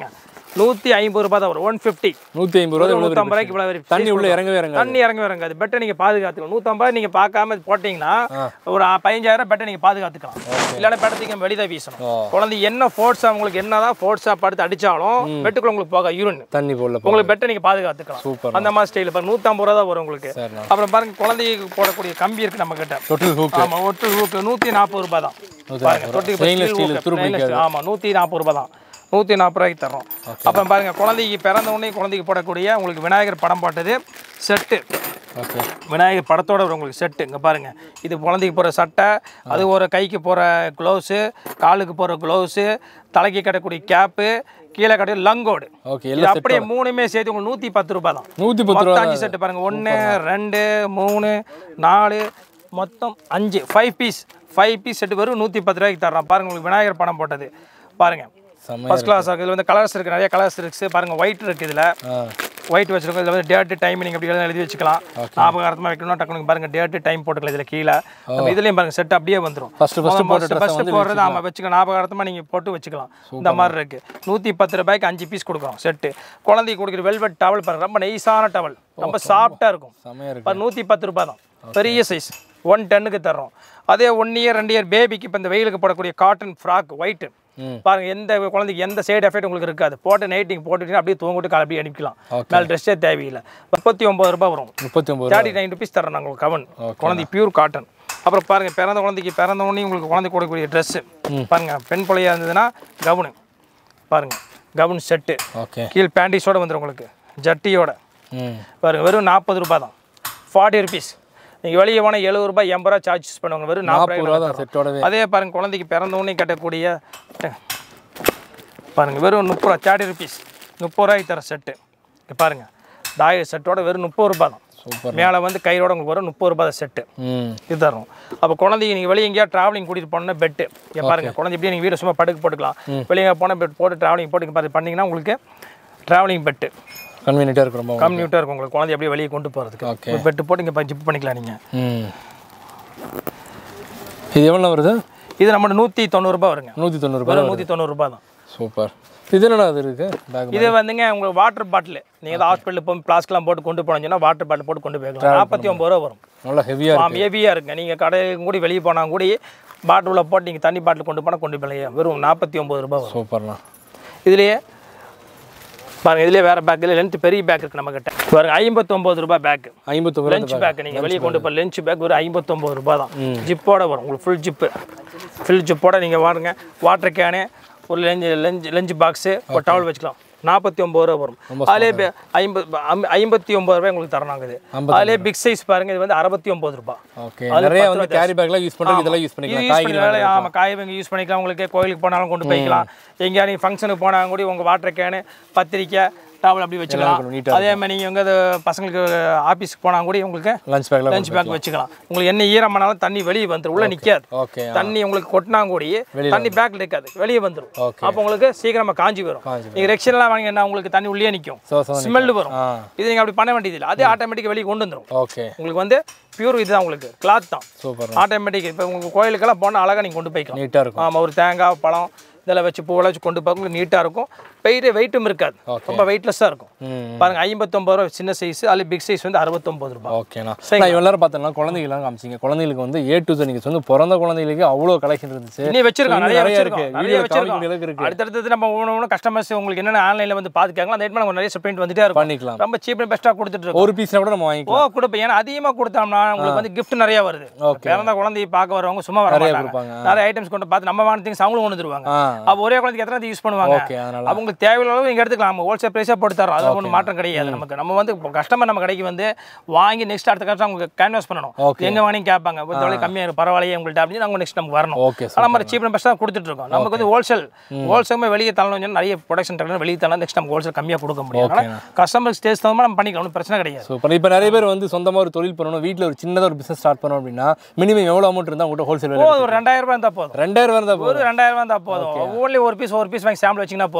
நூற்றி ஐம்பது ரூபாய் தான் வரும் ஒன் ஃபிஃப்டி நூற்றி ஐம்பது ரூபா இவ்வளோ நூற்றம்பது ரூபாய்க்கு இவ்வளோ வரும் தண்ணி உள்ள இறங்கவே இறங்காது தண்ணி இறங்கவே இறங்காது பெட்டை நீங்கள் பாதுகாத்துக்கலாம் நூற்றம்பது நீங்கள் பார்க்காம இது போட்டிங்கன்னா ஒரு பதினஞ்சாயிரம் பெட்டை நீங்கள் பாதுகாத்துக்கலாம் இல்லைன்னா பெட்டை தூக்கி வெளியே தான் வீசணும் ஓ. குழந்தை என்ன ஃபோர்ஸாக உங்களுக்கு என்னதான் ஃபோர்ஸாக படுத்து அடிச்சாலும் பெட்டுக்குள்ள உங்களுக்கு போக யூரின் தண்ணி போடல போ உங்களுக்கு பெட்டை நீங்கள் பாதுகாத்துக்கலாம் சூப்பர் அந்த மாதிரி ஸ்டைல் பாருங்க நூற்றம்பது ரூபா தான் வரும் உங்களுக்கு சரிண்ணா அப்புறம் பாருங்க குழந்தைக்கு போடக்கூடிய கம்பி இருக்கு நம்ம கிட்ட தொட்டில் ஹூக் ஆமா ஒட்டு ஊக்கு நூற்றி நாற்பது ரூபாய் தான் பாருங்க தொட்டிக்கு Stainless steel துரு ஆமா நூற்றி நாற்பது ரூபாய் தான் நூற்றி நாற்பது ரூபாய்க்கு தர்றோம் அப்புறம் பாருங்க குழந்தைக்கு பிறந்த உடனே குழந்தைக்கு போடக்கூடிய உங்களுக்கு விநாயகர் படம் போட்டது செட்டு ஓகே விநாயகர் படத்தோட வரும் உங்களுக்கு செட்டு இங்கே பாருங்க இது குழந்தைக்கு போகிற சட்டை அது ஒரு கைக்கு போகிற க்ளவுஸு காலுக்கு போகிற க்ளவுஸு தலைக்கு கட்டக்கூடிய கேப்பு கீழே கட்ட லங்கோடு ஓகே இது எல்லாம் அப்படியே மூணுமே சேர்த்து உங்களுக்கு நூற்றி பத்து ரூபாய் தான் நூற்றி பத்து ரூபா மொத்தம் அஞ்சு செட்டு பாருங்க ஒன்று ரெண்டு மூணு நாலு மொத்தம் அஞ்சு five piece five piece set வெறும் நூற்றி பத்து ரூபாய்க்கு தர்றோம் பாருங்க உங்களுக்கு விநாயகர் படம் போட்டது பாருங்க செம்மையா ஃபர்ஸ்ட் கிளாஸ் இதில் வந்து கலர்ஸ் இருக்குது நிறைய கலர்ஸ் இருக்குது பாருங்க ஒயிட் இருக்குது இதில் ஆ ஒயிட் வச்சிருக்கோம் இதில் வந்து டேட்டு டைம் நீங்கள் அப்படி எழுதி வச்சுக்கலாம் ஞாபகார்த்தமாக வைக்கணும் டக்குனு பாருங்க டேட்டு டைம் போட்டுக்கலாம் இதில் கீழே நம்ம இதுலேயும் பாருங்க செட் அப்படியே வந்துடும் ஃபர்ஸ்ட் ஃபர்ஸ்ட் போட்ட ட்ரெஸ் ஃபஸ்ட்டு போடுறது ஆமாம் வச்சுக்கலாம் ஞாபகார்த்தமாக நீங்கள் போட்டு வச்சுக்கலாம் இந்த மாதிரி இருக்கு நூற்றி பத்து ரூபாய்க்கு அஞ்சு பீஸ் கொடுக்குறோம் செட்டு குழந்தைக்கு கொடுக்குற வெல்வெட் டவல் பாருங்க ரொம்ப நைஸான டவல் ரொம்ப சாஃப்டாக இருக்கும் செம்மையா இருக்கு இப்போ நூற்றி பத்து ரூபாய் தான் பெரிய சைஸ் ஒன் டென்னுக்கு தர்றோம் அதே ஒன் இயர் ரெண்டு இயர் பேபிக்கு இப்போ இந்த வெயிலுக்கு போடக்கூடிய காட்டன் ஃப்ராக் ஒயிட்டு ம். பாருங்க எந்த குழந்தைக்கு எந்த சைடு எஃபெக்ட் உங்களுக்கு இருக்காது போட்டு நைட்டிங் போட்டுட்டு அப்படியே தூங்கிட்டு காலை அப்படியே அனுப்பிக்கலாம் மேலே ட்ரெஸ்ஸே தேவையில்லை முப்பத்தி ஒம்பது ரூபாய் வரும் முப்பத்தி ஒம்பது தேர்ட்டி நைன் ருபீஸ் தரேன் நாங்கள் உங்களுக்கு கவன் குழந்தை பியூர் காட்டன் அப்புறம் பாருங்க பிறந்த குழந்தைக்கு பிறந்த உடனே உங்களுக்கு குழந்தை கொடுக்கக்கூடிய ட்ரெஸ்ஸு பாருங்க பெண் பிள்ளையா இருந்ததுன்னா கவுனு பாருங்க கவுன் செட்டு ஓகே கீழ் பேண்டிஸோட வந்துடும் உங்களுக்கு ஜட்டியோட ம் பாருங்க வெறும் நாற்பது ரூபாய் தான் ஃபார்ட்டி ருபீஸ் நீங்கள் வெளியே போனால் எழுபது ரூபாய் எண்பது ரூபா சார்ஜஸ் பண்ணுவாங்க வெறும் நாற்பது நாற்பது ரூபா தான் செட்டோடவே அதே பாருங்க குழந்தைக்கு பிறந்த உடனே கட்டக்கூடிய பாருங்க வெறும் முப்பது ரூபா தேர்ட்டி ருபீஸ் முப்பது ரூபாய்க்கு தர செட்டு இங்க பாருங்க டாயர் செட்டோட வெறும் முப்பது ரூபாய் தான் சூப்பர் மேலே வந்து கையோட உங்களுக்கு வரும் முப்பது ரூபாய் தான் செட்டு ம் இது தரும் அப்போ குழந்தைக்கு நீங்கள் வெளியே எங்கேயா ட்ராவலிங் கூட்டிகிட்டு போனோம்னா பெட்டு இங்கே பாருங்க குழந்தை இப்படியே நீங்கள் வீடு சும்மா படுக்க போட்டுக்கலாம் வெளியே போனால் பெட் போட்டு ட்ராவலிங் போட்டு பாரு பண்ணிங்கன்னா உங்களுக்கு ட்ராவலிங் பெட்டு கன்வீனியண்ட்டாக இருக்கு ரொம்ப கம்யூட்டாக இருக்கும் உங்களுக்கு குழந்தை அப்படியே வெளியே கொண்டு போகிறதுக்கு ஓகே பெட்டு போட்டு இங்கே ஜிப் பண்ணிக்கலாம் நீங்கள் ம் இது எவ்வளோ வருது இது நம்ம நூற்றி தொண்ணூறுபா வருங்க நூற்றி தொண்ணூறுபா வெறும் நூற்றி தொண்ணூறுபா தான் சூப்பர் இது என்னடா அது இருக்கு பேக் இது வந்துங்க உங்களுக்கு வாட்டர் பாட்டில் நீங்கள் தான் ஹாஸ்பிட்டலுக்கு போய் பிளாஸ்க்லாம் போட்டு கொண்டு போனீங்கன்னா வாட்டர் பாட்டில் போட்டு கொண்டு போய்க்கலாம் நாற்பத்தி ஒம்பது ரூபா வரும் நல்லா ஹெவியாக ஆமாம் ஹெவியாக இருக்குங்க நீங்கள் கடையில் கூட வெளியே போனால் கூட பாட்டில் உள்ள போட்டு நீங்கள் தண்ணி பாட்டில் கொண்டு போனால் கொண்டு போகலையே வெறும் நாற்பத்தி ஒம்பது ரூபா வரும் சூப்பர்ண்ணா இதுலேயே பாருங்க இதுலேயே வேறு பேக் இதில் லென்த் பெரிய பேக் இருக்குது நம்மக்கிட்ட பாருங்க ஐம்பத்தொம்பது ரூபாய் பேக் ஐம்பத்தொம்பது லஞ்ச் பேக் நீங்கள் வெளியே கொண்டு போய் லஞ்ச் பேக் ஒரு ஐம்பத்தொம்பது ரூபாய் தான் ஜிப்போட வரும் உங்களுக்கு ஃபுல் ஜிப்பு ஃபுல் ஜிப்போட நீங்கள் வாருங்க வாட்டர் கேனு ஒரு லஞ்ச் லஞ்ச் லஞ்ச் பாக்ஸு ஒரு டவல் வச்சுக்கலாம் நாற்பத்தி ஒம்பது ரூபா வரும் அதிலே பே- ஐம்பது ஐம்ப- ஐம்பத்தி ஒம்பது ரூபாய் உங்களுக்கு தரணும் இது அதிலே பிக் சைஸ் பாருங்க இது வந்து அறுபத்தி ஒம்பது ரூபாய் ஓகே நிறைய வந்து கேரி பேக்லாம் யூஸ் பண்ணுறது இதெல்லாம் யூஸ் பண்ணிக்கலாம் யூஸ் காய்கறி பண்ணிக்கலாம் ஆமாம் காய் வாங்கி யூஸ் பண்ணிக்கலாம் உங்களுக்கு கோயிலுக்கு போனாலும் கொண்டு போய்க்கலாம் எங்கேயா நீங்கள் ஃபங்க்ஷனுக்கு போனாலும் கூட உங்கள் வாட்டர் கேனு பத்திரிக்கை டவல் அப்படி வச்சுக்கலாம் neat-ஆ அதே மாதிரி நீங்கள் உங்கள் பசங்களுக்கு ஆஃபீஸ்க்கு போனால் கூட உங்களுக்கு லஞ்ச் பேக்லாம் லஞ்ச் பேக் வச்சுக்கலாம் உங்களுக்கு என்ன ஈரமானாலும் தண்ணி வெளியே வந்துடும் உள்ள நிற்காது ஓகே தண்ணி உங்களுக்கு கொட்டினா கூடி தண்ணி பேக்கில் இருக்காது வெளியே வந்துடும் Okay. அப்போ உங்களுக்கு சீக்கிரமா காஞ்சி வரும் காஞ்சி நீங்கள் ரெக்ஷன்லாம் வாங்கினா உங்களுக்கு தண்ணி உள்ளே நிற்கும் ஸோ ஸோ ஸ்மெல் வரும் ஆ இது நீங்கள் அப்படி பண்ண வேண்டியதில்லை அதே ஆட்டோமேட்டிக்காக வெளியே கொண்டு வந்துடும் ஓகே உங்களுக்கு வந்து பியூர் இதுதான் உங்களுக்கு கிளாத் தான் சூப்பர் ஆட்டோமேட்டிக் இப்போ உங்கள் கோயிலுக்கெல்லாம் போனால் அழகாக நீங்கள் கொண்டு போய்க்கலாம் நீட்டாக இருக்கும் ஆமாம் ஒரு தேங்காய் பழம் இதெல்லாம் வச்சு பூவெல்லாம் வச்சு கொண்டு போக நீட்டாக இருக்கும் வெயிட் வெயிட்டும் இருக்காது ரொம்ப வெயிட்லெஸ்ஸாக இருக்கும் ம் பாருங்க ஐம்பத்தொம்பது ரூபா சின்ன சைஸ் அதில் பிக் சைஸ் வந்து அறுபத்தொம்பது ரூபாய் ஓகேண்ணா நான் இவ்வளோ நேரம் பார்த்தேன்னா குழந்தைங்களாம் காமிச்சிங்க குழந்தைங்களுக்கு வந்து ஏ டு நீங்கள் சொந்த பிறந்த குழந்தைங்களுக்கு அவ்வளோ கலெக்ஷன் இருந்துச்சு இன்னும் வச்சிருக்கோம் இன்னும் நிறைய நிறைய வச்சிருக்கோம் இருக்கு. நிறைய வீடியோ வச்சிருக்கோம் காமிக்க அளவுக்கு இருக்கு. அடுத்தடுத்து நம்ம ஒன்று ஒன்று கஸ்டமர்ஸ் உங்களுக்கு என்னென்ன ஆன்லைனில் வந்து பார்த்துக்காங்களோ அந்த நம்ம நிறைய பிரிண்ட் வந்துட்டே இருக்கும் பண்ணிக்கலாம் ரொம்ப சீப் அண்ட் பெஸ்ட்டாக கொடுத்துட்டு இருக்கோம் ஒரு பீஸ்னா கூட நம்ம ஓ வாங்கிக்கலாம் கொடுப்பேன் ஏன்னா அதிகமாக கொடுத்தோம்னா உங்களுக்கு வந்து gift நிறைய வருது Okay. பிறந்த குழந்தையை பார்க்க வரவங்க சும்மா வர நிறைய மாட்டாங்க கொடுப்பாங்க. நிறைய ஐட்டம்ஸ் கொண்டு பார்த்து நம்ம வாங்கின திங்ஸ் அவங்களும் கொண்டு வந்துருவாங்க ஆ அப்போ ஒரே குழந்தைக்கு எத்தனை யூஸ் பண்ணுவாங்க ஓகே அதனால அவங்களுக்கு தேவையான அளவு நீங்கள் எடுத்துக்கலாம் நம்ம ஹோல்சேல் ப்ரைஸாக போட்டு தரோம் அது ஒன்றும் மாற்றம் கிடையாது நமக்கு நம்ம வந்து கஸ்டமர் நம்ம கடைக்கு வந்து வாங்கி நெக்ஸ்ட் அடுத்த கஷ்டம் உங்களுக்கு கேன்வாஸ் பண்ணணும் Okay. எங்கே வாங்கி கேட்பாங்க ஒரு தொழில் கம்மியாக இருக்கு பரவாயில்லையே உங்கள்ட்ட அப்படின்னு நாங்கள் நெக்ஸ்ட் நமக்கு வரணும் ஓகே ஆனால் நம்ம சீப் அண்ட் பெஸ்ட்டாக கொடுத்துட்டு இருக்கோம் நமக்கு வந்து ஹோல்சேல் ஹோல்சேல் வெளியே தரணும் சொன்னா நிறைய ப்ரொடக்ஷன் தரணும் வெளியே தரலாம் நெக்ஸ்ட் நமக்கு ஹோல்சேல் கம்மியாக கொடுக்க முடியும் அதனால் கஸ்டமர் ஸ்டேஜ் தகுந்த மாதிரி நம்ம பண்ணிக்கலாம் ஒன்றும் பிரச்சனை கிடையாது சூப்பர் இப்போ நிறைய பேர் வந்து சொந்தமாக ஒரு தொழில் பண்ணணும் வீட்டில் ஒரு சின்னதாக ஒரு பிஸ்னஸ் ஸ்டார்ட் பண்ணணும் அப்படின்னா மினிமம் எவ்வளோ அமௌண்ட் இருந்தால் உங்கள்கிட்ட ஹோல்சேல் போதும் ஒரு ரெண்டாயிரம் ரூபாய் இருந்தால் போதும் ரெண்டாயிரம் ரூபா இருந்தால் போதும் ஒரு ரெண்டாயிரம் ரூபாய் இருந்தால் போதும் ஒவ்வொரு ஒரு பீஸ் ஒரு பீஸ் வாங்கி சாம்பிள் வச்சிங்கன்னா போதும் okay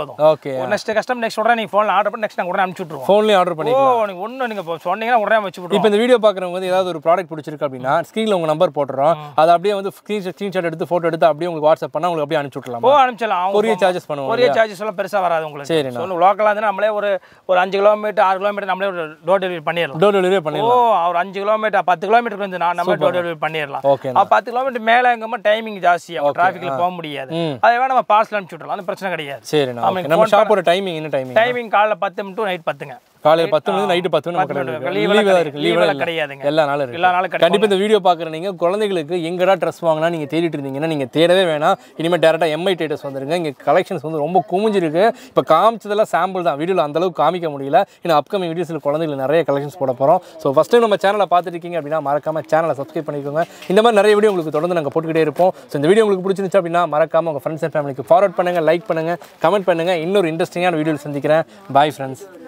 okay next custom next உடனே நீங்கள் ஃபோனில் ஆர்டர் பண்ணி நெக்ஸ்ட் நாங்கள் உடனே அனுப்பிச்சு விட்ருவோம் ஃபோன்லேயே ஆர்டர் பண்ணி ஓ நீங்கள் ஒன்று நீங்கள் இப்போ சொன்னீங்கன்னா உடனே வச்சு விட்ருவோம் இப்போ இந்த வீடியோ பார்க்குறவங்க வந்து ஏதாவது ஒரு ப்ராடக்ட் பிடிச்சிருக்கு அப்படின்னா ஸ்க்ரீனில் உங்கள் நம்பர் போட்டுறோம் அதை அப்படியே வந்து ஸ்க்ரீன் ஸ்க்ரீன்ஷாட் எடுத்து ஃபோட்டோ எடுத்து அப்படியே உங்களுக்கு வாட்ஸ்அப் பண்ணால் உங்களுக்கு அப்படியே அனுப்பிச்சு விட்லாமா ஓ அனுப்பிச்சிடலாம் அவங்க கொரியர் சார்ஜஸ் பண்ணுவோம் கொரியர் சார்ஜஸ் எல்லாம் பெருசாக வராது உங்களுக்கு சரிண்ணா. சொல்லு லோக்கலாக இருந்தால் நம்மளே ஒரு ஒரு அஞ்சு கிலோமீட்டர் ஆறு கிலோமீட்டர் நம்மளே ஒரு டோர் டெலிவரி பண்ணிடலாம் டோர் டெலிவரி பண்ணி ஓ ஒரு அஞ்சு கிலோமீட்டர் பத்து கிலோமீட்டர் வந்து நான் நம்ம டோர் டெலிவரி பண்ணிடலாம் ஓகே அப்ப பத்து கிலோமீட்டர் மேலே எங்கம்மா டைமிங் ஜாஸ்தி ஆகும் டிராஃபிக்கில் போக முடியாது ம். அதை வேணா நம்ம பார்சல் அனுப்பிச்சு விட்றலாம் அந்த பிரச்சனை கிடையாது சரிண்ணா ஆமாம், ஓகே நம்ம ஷாப்போட டைமிங் என்ன டைமிங் டைமிங் காலைல பத்து டு நைட் பத்துங்க காலையில் பத்து மணி நைட்டு பத்து மணி நம்ம பத்து கடையில் மணி இருக்கு leave லீவ் எல்லாம் இருக்கு leave லீவ் எல்லாம் கிடையாதுங்க. எல்லா நாளும் இருக்கு எல்லா நாளும் கிடைக்கும் கண்டிப்பாக இந்த வீடியோ பார்க்குற நீங்கள் குழந்தைகளுக்கு எங்கடா ட்ரெஸ் வாங்கினா நீங்கள் தேடிட்டு இருந்தீங்கன்னா நீங்கள் தேடவே வேணாம் இனிமேல் டேரெக்டாக எம்ஐ டேட்டஸ் வந்துருங்க இங்கே கலெக்ஷன்ஸ் வந்து ரொம்ப குமிஞ்சிருக்கு இப்போ காமிச்சதெல்லாம் சாம்பிள் தான் வீடியோவில் அந்தளவுக்கு காமிக்க முடியல இன்னும் அப்கமிங் வீடியோஸில் குழந்தைகளுக்கு நிறைய கலெக்ஷன்ஸ் போட போகிறோம் ஸோ ஃபஸ்ட் டைம் நம்ம சேனலை பார்த்துட்டு இருக்கீங்க அப்படின்னா மறக்காம சேனலை சப்ஸ்கிரைப் பண்ணிக்கோங்க இந்த மாதிரி நிறைய வீடியோ உங்களுக்கு தொடர்ந்து நாங்கள் போட்டுக்கிட்டே இருப்போம் ஸோ இந்த வீடியோ உங்களுக்கு பிடிச்சிருந்துச்சு அப்படின்னா மறக்காம உங்கள் ஃப்ரெண்ட்ஸ் அண்ட் ஃபேமிலிக்கு ஃபார்வர்ட் பண்ணுங்கள் லைக் பண்ணுங்கள் கமெண்ட் பண்ணுங்கள் இன்னொரு இன்ட்ரெஸ்டிங்கான வீடியோவில் சந்திக்கிறேன் பாய் ஃப்ரெண்ட்ஸ்